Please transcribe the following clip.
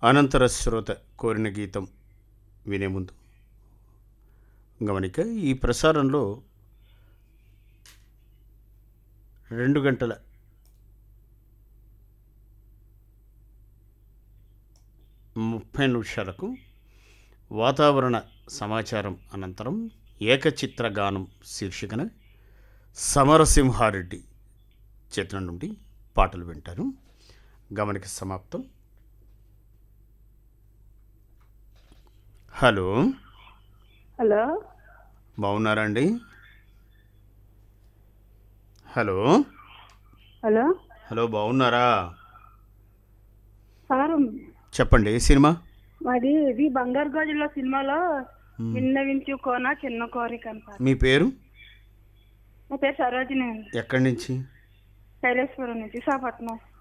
అనంతర శ్రోత కోరిన గీతం వినే ముందు గమనిక ఈ ప్రసారంలో రెండు గంటల ముప్పై నిమిషాలకు వాతావరణ సమాచారం అనంతరం ఏకచిత్ర గానం శీర్షికన సమరసింహారెడ్డి చిత్రం నుండి పాటలు వింటారు గమనిక సమాప్తం హలో హలో బాగున్నారా అండి హలో హలో హలో బాగున్నారా సార్ చెప్పండి ఏ సినిమా మాది ఇది బంగారు గాజుల్లో సినిమాలో విన్నవించు కోన చిన్న కోరిక అని సార్ మీ పేరు నా పేరు సరోజిని అండి ఎక్కడి నుంచి శైలేశ్వరం నుంచి విశాఖపట్నం